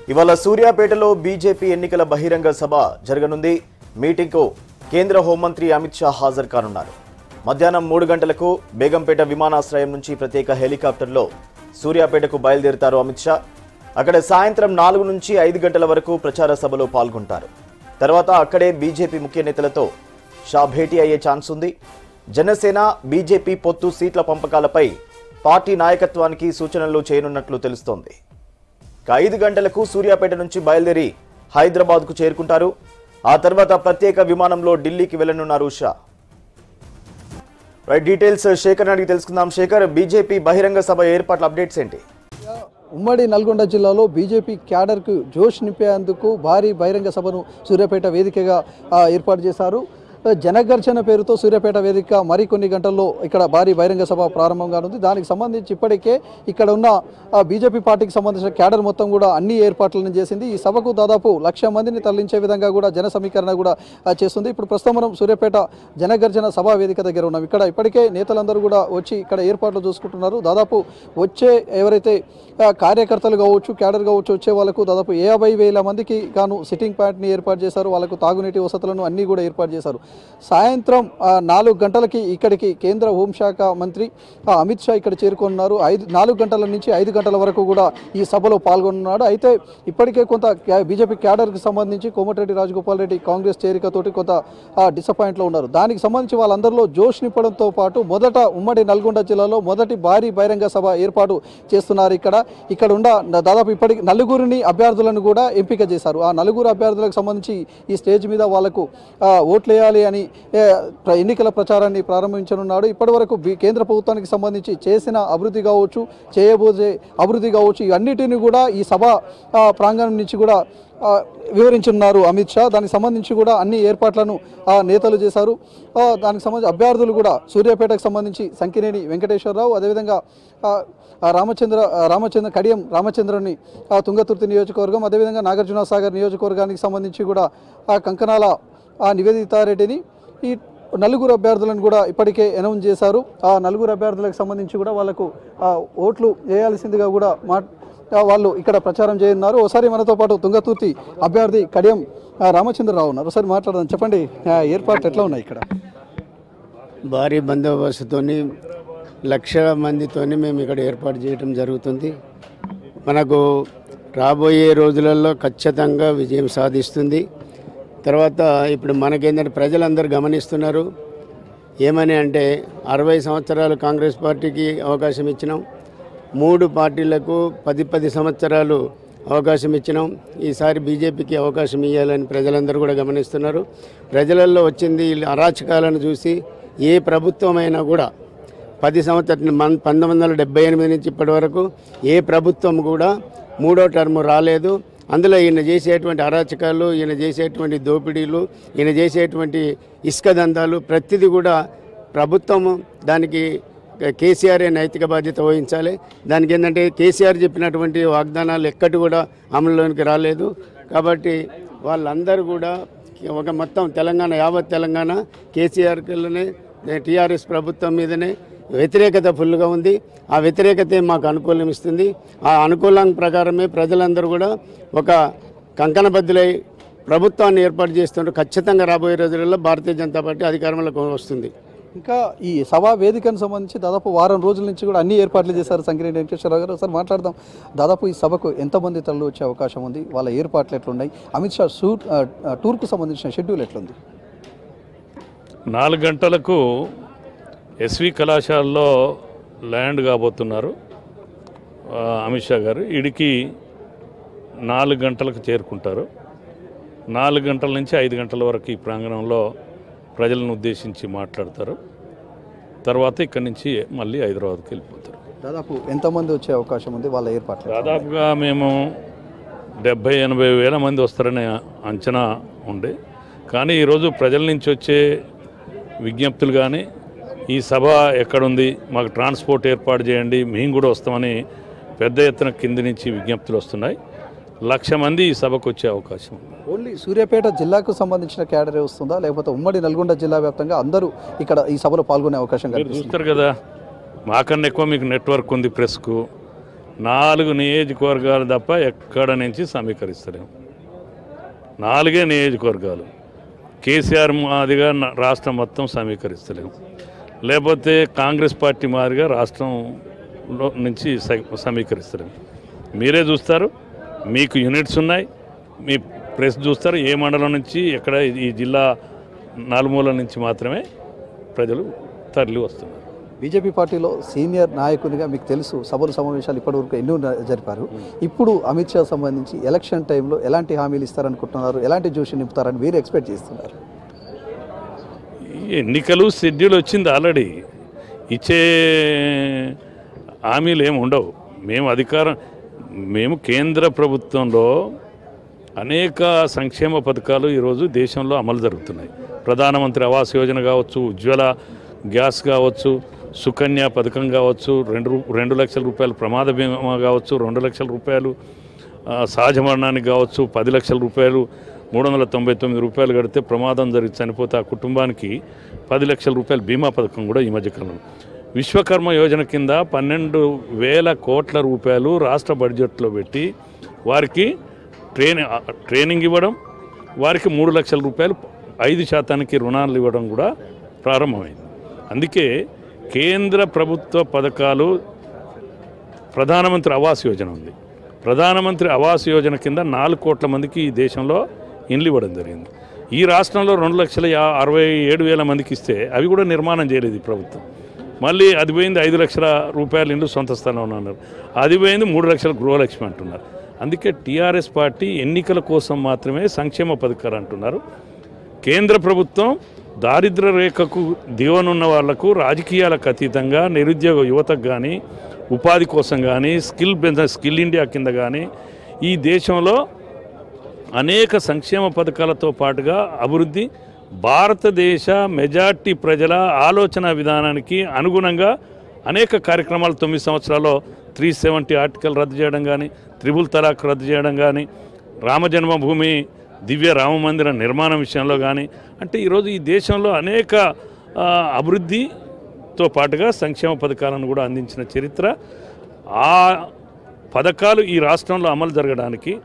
ఇవాళ సూర్యాపేటలో బీజేపీ ఎన్నికల బహిరంగ సభ జరగనుంది మీటింగ్కు కేంద్ర హోంమంత్రి అమిత్ షా హాజరు కానున్నారు మధ్యాహ్నం మూడు గంటలకు బేగంపేట విమానాశ్రయం నుంచి ప్రత్యేక హెలికాప్టర్లో సూర్యాపేటకు బయలుదేరుతారు అమిత్ షా అక్కడ సాయంత్రం నాలుగు నుంచి ఐదు గంటల వరకు ప్రచార సభలో పాల్గొంటారు తర్వాత అక్కడే బీజేపీ ముఖ్య నేతలతో షా భేటీ అయ్యే ఛాన్స్ ఉంది జనసేన బీజేపీ పొత్తు సీట్ల పంపకాలపై పార్టీ నాయకత్వానికి సూచనలు చేయనున్నట్లు తెలుస్తోంది ఇక ఐదు గంటలకు సూర్యాపేట నుంచి బయలుదేరి హైదరాబాద్కు చేరుకుంటారు ఆ తర్వాత ప్రత్యేక విమానంలో ఢిల్లీకి వెళ్లనున్నారు షా రైట్ డీటెయిల్స్ శేఖర్ అడిగి తెలుసుకుందాం శేఖర్ బీజేపీ బహిరంగ సభ ఏర్పాట్ల అప్డేట్స్ ఏంటి ఉమ్మడి నల్గొండ జిల్లాలో బీజేపీ క్యాడర్కు జోష్ నింపేందుకు భారీ బహిరంగ సభను సూర్యాపేట వేదికగా ఆ, ఏర్పాటు చేశారు జనగర్జన పేరుతో సూర్యాపేట వేదిక మరికొన్ని గంటల్లో ఇక్కడ భారీ బహిరంగ సభ ప్రారంభం కానుంది దానికి సంబంధించి ఇప్పటికే ఇక్కడ ఉన్న ఆ, బీజేపీ పార్టీకి సంబంధించిన క్యాడర్ మొత్తం కూడా అన్ని ఏర్పాట్లను చేసింది ఈ సభకు దాదాపు లక్ష మందిని తరలించే విధంగా కూడా జన సమీకరణ కూడా ఆ, చేస్తుంది ఇప్పుడు ప్రస్తుతం మనం సూర్యాపేట జనగర్జన సభా వేదిక దగ్గర ఉన్నాం ఇక్కడ ఇప్పటికే నేతలందరూ కూడా వచ్చి ఇక్కడ ఏర్పాట్లు చూసుకుంటున్నారు దాదాపు వచ్చే ఎవరైతే ఆ, కార్యకర్తలు కావచ్చు క్యాడర్ కావచ్చు వచ్చే వాళ్ళకు దాదాపు యాభై వేల మందికి గాను సిట్టింగ్ పాయింట్ని ఏర్పాటు చేశారు వాళ్ళకు తాగునీటి వసతులను అన్నీ కూడా ఏర్పాటు చేశారు సాయంత్రం ఆ, నాలుగు గంటలకి ఇక్కడికి కేంద్ర హోంశాఖ మంత్రి ఆ, అమిత్ షా ఇక్కడ చేరుకున్నారు ఐదు నాలుగు గంటల నుంచి ఐదు గంటల వరకు కూడా ఈ సభలో పాల్గొన్నాడు అయితే ఇప్పటికే కొంత క్యా- బీజేపీ క్యాడర్కి సంబంధించి కోమటిరెడ్డి రాజగోపాల్ రెడ్డి కాంగ్రెస్ చేరికతోటి కొంత ఆ, డిసప్పాయింట్లో ఉన్నారు దానికి సంబంధించి వాళ్ళందరిలో జోష్ నింపడంతో పాటు మొదట ఉమ్మడి నల్గొండ జిల్లాలో మొదటి భారీ బహిరంగ సభ ఏర్పాటు చేస్తున్నారు ఇక్కడ ఇక్కడ ఉన్న దాదాపు ఇప్పటికి నలుగురిని అభ్యర్థులను కూడా ఎంపిక చేశారు ఆ నలుగురు అభ్యర్థులకు సంబంధించి ఈ స్టేజ్ మీద వాళ్లకు ఆ, ఓట్లేయాలి అని ఏ, ప్ర- ఎన్నికల ప్రచారాన్ని ప్రారంభించనున్నాడు ఇప్పటివరకు బి- కేంద్ర ప్రభుత్వానికి సంబంధించి చేసిన అభివృద్ధి కావచ్చు చేయబోయే అభివృద్ధి కావచ్చు ఇవన్నిటిని కూడా ఈ సభ ఆ, ప్రాంగణం నుంచి కూడా ఆ, వివరించున్నారు అమిత్ షా దానికి సంబంధించి కూడా అన్ని ఏర్పాట్లను ఆ, నేతలు చేశారు ఆ, దానికి సంబంధించి అభ్యర్థులు కూడా సూర్యాపేటకు సంబంధించి సంకినేని వెంకటేశ్వరరావు అదేవిధంగా ఆ, ఆ, రామచంద్ర ఆ, రామచంద్ర కడియం రామచంద్రని ఆ, తుంగతుర్తి నియోజకవర్గం అదేవిధంగా నాగార్జున సాగర్ నియోజకవర్గానికి సంబంధించి కూడా ఆ కంకనాల ఆ నివేదితారెడ్డిని ఈ నలుగురు అభ్యర్థులను కూడా ఇప్పటికే అనౌన్స్ చేశారు ఆ నలుగురు అభ్యర్థులకు సంబంధించి కూడా వాళ్ళకు ఆ, ఓట్లు వేయాల్సిందిగా కూడా మా ఆ, వాళ్ళు ఇక్కడ ప్రచారం చేయనున్నారు ఒకసారి మనతో పాటు తుంగతుర్తి అభ్యర్థి కడియం ఆ, రామచంద్రరావు ఉన్నారు ఒకసారి మాట్లాడదాం చెప్పండి ఆ, ఏర్పాట్లు ఎట్లా ఉన్నాయి ఇక్కడ భారీ బందోబస్తుతోని లక్షల మందితోని మేము ఇక్కడ ఏర్పాటు చేయడం జరుగుతుంది మనకు రాబోయే రోజులలో ఖచ్చితంగా విజయం సాధిస్తుంది తర్వాత ఇప్పుడు మనకేంటంటే ప్రజలందరూ గమనిస్తున్నారు ఏమని అంటే అరవై సంవత్సరాలు కాంగ్రెస్ పార్టీకి అవకాశం ఇచ్చినాం మూడు పార్టీలకు పది పది సంవత్సరాలు అవకాశం ఇచ్చినాం ఈసారి బీజేపీకి అవకాశం ఇవ్వాలని ప్రజలందరూ కూడా గమనిస్తున్నారు ప్రజలలో వచ్చింది ఈ అరాచకాలను చూసి ఏ ప్రభుత్వమైనా కూడా పది సంవత్సరం మన్ పంతొమ్మిది వందల డెబ్బై ఎనిమిది నుంచి ఇప్పటి వరకు ఏ ప్రభుత్వం కూడా మూడో టర్మ్ రాలేదు అందులో ఈయన చేసేటువంటి అరాచకాలు ఈయన చేసేటువంటి దోపిడీలు ఈయన చేసేటువంటి ఇసుక దందాలు ప్రతిదీ కూడా ప్రభుత్వం దానికి కేసీఆర్ నైతిక బాధ్యత వహించాలి దానికి ఏంటంటే కేసీఆర్ చెప్పినటువంటి వాగ్దానాలు ఎక్కటి కూడా అమలులోనికి రాలేదు కాబట్టి వాళ్ళందరూ కూడా ఒక మొత్తం తెలంగాణ యావత్ తెలంగాణ కేసీఆర్లోనే టీఆర్ఎస్ ప్రభుత్వం మీదనే వ్యతిరేకత ఫుల్గా ఉంది ఆ వ్యతిరేకతే మాకు అనుకూలం ఇస్తుంది ఆ అనుకూలం ప్రకారమే ప్రజలందరూ కూడా ఒక కంకణబద్దులై ప్రభుత్వాన్ని ఏర్పాటు చేస్తుంటే ఖచ్చితంగా రాబోయే రోజులలో భారతీయ జనతా పార్టీ అధికారంలోకి వస్తుంది ఇంకా ఈ సభా వేదికను సంబంధించి దాదాపు వారం రోజుల నుంచి కూడా అన్ని ఏర్పాట్లు చేశారు సంకిరెడ్డి వెంకటేశ్వరరావు గారు ఒకసారి మాట్లాడదాం దాదాపు ఈ సభకు ఎంతమంది తరలి వచ్చే అవకాశం ఉంది వాళ్ళ ఏర్పాట్లు ఎట్లున్నాయి అమిత్ షా సూర్ ఆ, ఆ, టూర్కు సంబంధించిన షెడ్యూల్ ఎట్లుంది నాలుగు గంటలకు ఎస్వి కళాశాలలో ల్యాండ్ కాబోతున్నారు ఆ, అమిత్ షా గారు ఇడికి నాలుగు గంటలకు చేరుకుంటారు నాలుగు గంటల నుంచి ఐదు గంటల వరకు ఈ ప్రాంగణంలో ప్రజలను ఉద్దేశించి మాట్లాడతారు తర్వాత ఇక్కడి నుంచి మళ్ళీ హైదరాబాద్కి వెళ్ళిపోతారు దాదాపు ఎంతమంది వచ్చే అవకాశం ఉంది వాళ్ళ ఏర్పాట్లు దాదాపుగా మేము డెబ్భై ఎనభై వేల మంది వస్తారనే అంచనా ఉండే కానీ ఈరోజు ప్రజల నుంచి వచ్చే విజ్ఞప్తులు కానీ ఈ సభ ఎక్కడుంది మాకు ట్రాన్స్పోర్ట్ ఏర్పాటు చేయండి మేము కూడా వస్తామని పెద్ద ఎత్తున కింది నుంచి విజ్ఞప్తులు వస్తున్నాయి లక్ష మంది ఈ సభకు వచ్చే అవకాశం ఉంది ఓన్లీ సూర్యాపేట జిల్లాకు సంబంధించిన క్యాడరే వస్తుందా లేకపోతే ఉమ్మడి నల్గొండ జిల్లా వ్యాప్తంగా అందరూ ఇక్కడ ఈ సభలో పాల్గొనే అవకాశం మీరు కనిపిస్తుంది చూస్తారు కదా మాకన్నా ఎక్కువ మీకు నెట్వర్క్ ఉంది ప్రెస్కు నాలుగు నియోజకవర్గాలు తప్ప ఎక్కడ నుంచి సమీకరిస్తలేము నాలుగే నియోజకవర్గాలు కేసీఆర్ మాదిగా న- రాష్ట్రం మొత్తం సమీకరిస్తలేము లేకపోతే కాంగ్రెస్ పార్టీ మాదిరిగా రాష్ట్రంలో నుంచి స- సమీకరిస్తలేము మీరే చూస్తారు మీకు యూనిట్స్ ఉన్నాయి మీ ప్రెస్ చూస్తారు ఏ మండలం నుంచి ఎక్కడ ఈ జిల్లా నలుమూల నుంచి మాత్రమే ప్రజలు తరలి వస్తున్నారు బీజేపీ పార్టీలో సీనియర్ నాయకునిగా మీకు తెలుసు సభలు సమావేశాలు ఇప్పటివరకు ఎన్నో న- జరిపారు ఇప్పుడు అమిత్ షా సంబంధించి ఎలక్షన్ టైంలో ఎలాంటి హామీలు ఇస్తారనుకుంటున్నారు ఎలాంటి జోషి నింపుతారని మీరు ఎక్స్పెక్ట్ చేస్తున్నారు ఈ ఎన్నికలు షెడ్యూల్ వచ్చింది ఆల్రెడీ ఇచ్చే హామీలు ఏమి ఉండవు మేము అధికారం మేము కేంద్ర ప్రభుత్వంలో అనేక సంక్షేమ పథకాలు ఈరోజు దేశంలో అమలు జరుగుతున్నాయి ప్రధానమంత్రి ఆవాస్ యోజన కావచ్చు ఉజ్వల గ్యాస్ కావచ్చు సుకన్య పథకం కావచ్చు రెండు రూ- రెండు లక్షల రూపాయలు ప్రమాద బీమా కావచ్చు రెండు లక్షల రూపాయలు ఆ, సహజ మరణానికి కావచ్చు పది లక్షల రూపాయలు మూడు వందల తొంభై తొమ్మిది రూపాయలు కడితే ప్రమాదం జరిగి చనిపోతే ఆ కుటుంబానికి పది లక్షల రూపాయల బీమా పథకం కూడా ఈ మధ్యకాలంలో విశ్వకర్మ యోజన కింద పన్నెండు వేల కోట్ల రూపాయలు రాష్ట్ర బడ్జెట్లో పెట్టి వారికి ట్రైనింగ్ ట్రైనింగ్ ఇవ్వడం వారికి మూడు లక్షల రూపాయలు ఐదు శాతానికి రుణాలు ఇవ్వడం కూడా ప్రారంభమైంది అందుకే కేంద్ర ప్రభుత్వ పథకాలు ప్రధానమంత్రి ఆవాస్ యోజన ఉంది ప్రధానమంత్రి ఆవాస్ యోజన కింద నాలుగు కోట్ల మందికి ఈ దేశంలో ఇండ్లు ఇవ్వడం జరిగింది ఈ రాష్ట్రంలో రెండు లక్షల యా అరవై ఏడు వేల మందికి ఇస్తే అవి కూడా నిర్మాణం చేయలేదు ఈ ప్రభుత్వం మళ్ళీ అది పోయింది ఐదు లక్షల రూపాయల ఇండ్లు సొంత స్థలంలో అన్నారు అది పోయింది మూడు లక్షల గృహలక్ష్మి అంటున్నారు అందుకే టీఆర్ఎస్ పార్టీ ఎన్నికల కోసం మాత్రమే సంక్షేమ పథకాలు అంటున్నారు కేంద్ర ప్రభుత్వం దారిద్ర రేఖకు దివనున్న వాళ్లకు రాజకీయాలకు అతీతంగా నిరుద్యోగ యువతకు కానీ ఉపాధి కోసం కానీ స్కిల్ బిజినెస్ స్కిల్ ఇండియా కింద కానీ ఈ దేశంలో అనేక సంక్షేమ పథకాలతో పాటుగా అభివృద్ధి భారతదేశ మెజార్టీ ప్రజల ఆలోచన విధానానికి అనుగుణంగా అనేక కార్యక్రమాలు తొమ్మిది సంవత్సరాల్లో త్రీ సెవెంటీ ఆర్టికల్ రద్దు చేయడం కానీ త్రిబుల్ తలాక్ రద్దు చేయడం కానీ రామజన్మభూమి దివ్య రామ మందిర నిర్మాణం విషయంలో కానీ అంటే ఈరోజు ఈ దేశంలో అనేక ఆ, అభివృద్ధితో పాటుగా సంక్షేమ పథకాలను కూడా అందించిన చరిత్ర ఆ పథకాలు ఈ రాష్ట్రంలో అమలు జరగడానికి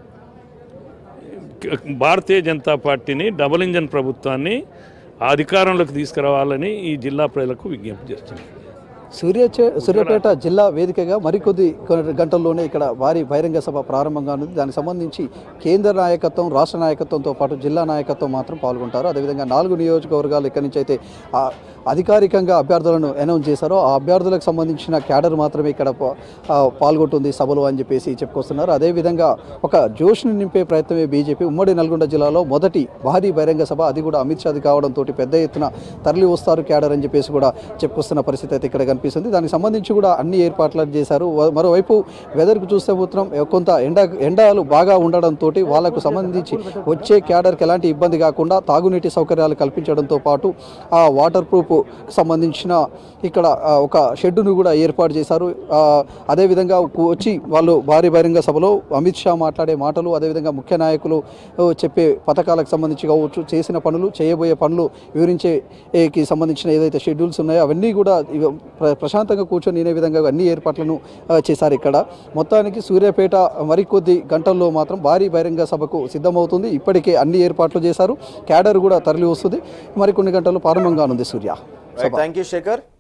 భారతీయ జనతా పార్టీని డబుల్ ఇంజన్ ప్రభుత్వాన్ని ఆ అధికారంలోకి తీసుకురావాలని ఈ జిల్లా ప్రజలకు విజ్ఞప్తి చేస్తున్నాను సూర్య సూర్యాపేట జిల్లా వేదికగా మరికొద్ది కొ- గంటల్లోనే ఇక్కడ భారీ బహిరంగ సభ ప్రారంభంగా ఉంది దానికి సంబంధించి కేంద్ర నాయకత్వం రాష్ట్ర నాయకత్వంతో పాటు జిల్లా నాయకత్వం మాత్రం పాల్గొంటారు అదేవిధంగా నాలుగు నియోజకవర్గాలు ఇక్కడి నుంచి అయితే ఆ, అధికారికంగా అభ్యర్థులను అనౌన్స్ చేశారో ఆ అభ్యర్థులకు సంబంధించిన క్యాడర్ మాత్రమే ఇక్కడ పా- ఆ, పాల్గొంటుంది సభలో అని చెప్పేసి చెప్పుకొస్తున్నారు అదేవిధంగా ఒక జోష్ని నింపే ప్రయత్నమే బీజేపీ ఉమ్మడి నల్గొండ జిల్లాలో మొదటి భారీ బహిరంగ సభ అది కూడా అమిత్ షాది కావడంతో పెద్ద ఎత్తున తరలి వస్తారు క్యాడర్ అని చెప్పేసి కూడా చెప్పుకొస్తున్న పరిస్థితి అయితే ఇక్కడ కనిపిస్తుంది దానికి సంబంధించి కూడా అన్ని ఏర్పాట్లు చేశారు వ- మరోవైపు వెదర్కు చూస్తే మాత్రం కొంత ఎండ ఎండలు బాగా ఉండడంతో వాళ్ళకు సంబంధించి వచ్చే క్యాడర్కి ఎలాంటి ఇబ్బంది కాకుండా తాగునీటి సౌకర్యాలు కల్పించడంతో పాటు ఆ వాటర్ ప్రూఫ్ సంబంధించిన ఇక్కడ ఆ, ఒక షెడ్డును కూడా ఏర్పాటు చేశారు ఆ, అదేవిధంగా కు- వచ్చి వాళ్ళు భారీ బహిరంగ సభలో అమిత్ షా మాట్లాడే మాటలు అదేవిధంగా ముఖ్య నాయకులు ఓ, చెప్పే పథకాలకు సంబంధించి కావచ్చు చేసిన పనులు చేయబోయే పనులు వివరించే ఏ, కి సంబంధించిన ఏదైతే షెడ్యూల్స్ ఉన్నాయో అవన్నీ కూడా ఇవ- ప్ర- ప్రశాంతంగా కూర్చొని నేనే విధంగా అన్ని ఏర్పాట్లను ఆ, చేశారు ఇక్కడ మొత్తానికి సూర్యాపేట మరికొద్ది గంటల్లో మాత్రం భారీ బహిరంగ సభకు సిద్ధమవుతుంది ఇప్పటికే అన్ని ఏర్పాట్లు చేశారు క్యాడర్ కూడా తరలి వస్తుంది మరికొన్ని గంటలు ప్రారంభంగా ఉంది సూర్య థ్యాంక్ యూ శేఖర్